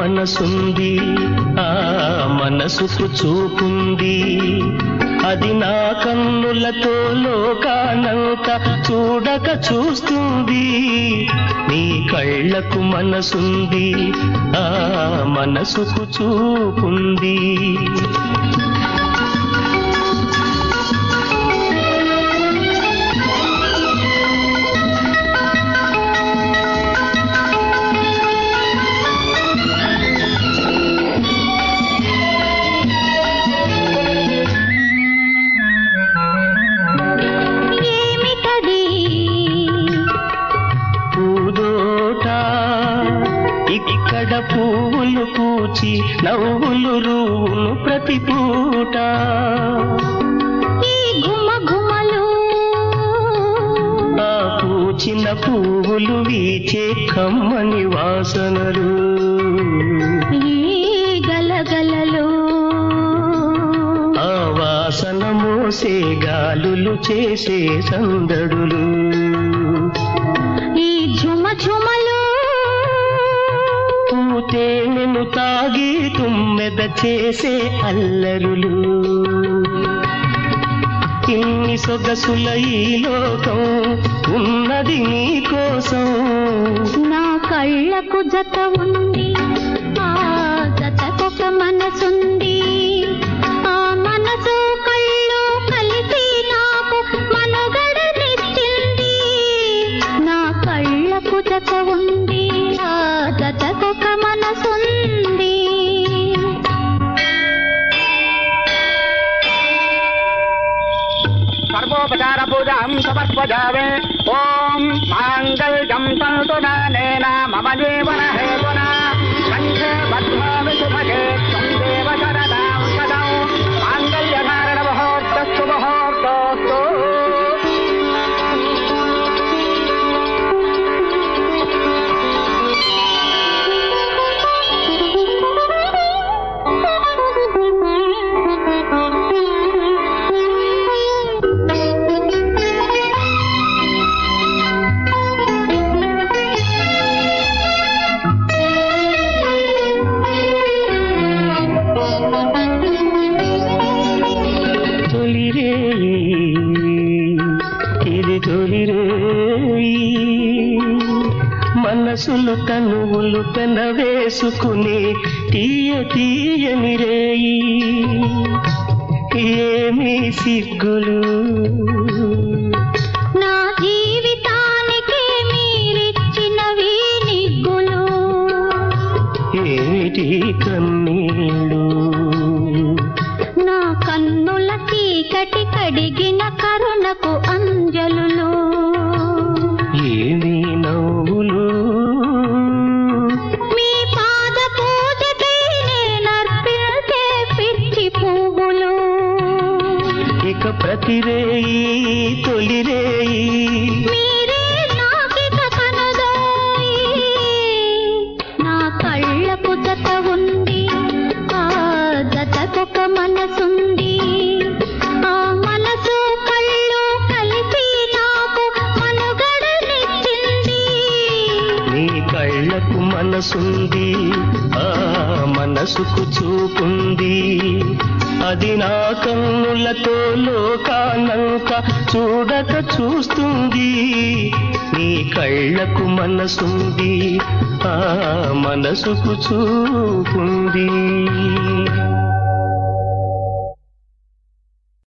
మనసుంది ఆ మనసుకు చూపుంది అది నా కన్నులతో లోకానంత చూడక చూస్తుంది నీ కళ్ళకు మనసుంది ఆ మనసుకు చూపుంది ఏమిటది పూదోట ఇక్కడ పువ్వులు పూచి నవ్వులు రూను ప్రతి పూట ఈ గుమ గుమలు ఆ పూచిన పువ్వులు వీచే కమ్మని వాసనలు ఈ గలగలలు ఆ వాసన మోసే గాలులు చేసే సందడులు ఈ ఝుమ ఝుమలు పూతేనెను తాగి తుమ్మెద చేసే అల్లరులు ఇన్ని సొగసుల ఈ లోకం ఉన్నది నీ కోసం నా కళ్ళకు జత ఉంది ఆ జతకొక మనసుంది ఆ మనసు కళ్ళు కలిసి నాకు మనుగడనిచ్చింది నా కళ్ళకు జత ఉంది ఆ జతకొక మనసుంది సర్వోపచార పూజాం సమర్పజావే ఓం మాంగళ్యం సంతు నానేన మమ జీవన హేతున కంఠే బద్ధామి సుభగే త్వం దేవ శరణాం పదం మాంగళ్యధారణ ముహూర్తస్సు ముహూర్తోస్తు తొలిరేయి ఇది తొలిరేయి మనసులు తనువులు పెనవేసుకుని తీయ తీయని రేయి ఏమీ సిగ్గులు నా జీవితానికి మీరిచ్చినవి నిగ్గులు ఏమిటి కన్నీళ్ళు నా కన్నుల చీకటి కడిగిన కరుణకు అంజలులు ఏమి నవ్వులు మీ పాద పూజకై నేనర్పించే పిచ్చి పువ్వులు ఇక ప్రతిరేయి తొలిరేయి మీరే నాకిక కనుదోయి నా కళ్ళకు జత ఉంది ఆ జతకొక మనసుంది ఆ మనసు కళ్ళు కలిసి నాకు మనుగడనిచ్చింది నీ కళ్ళకు మనసుంది ఆ మనసుకు చూపుంది అది నా కన్నులతో లోకానంత చూడక చూస్తుంది నీ కళ్ళకు మనసుంది ఆ మనసుకు చూపుంది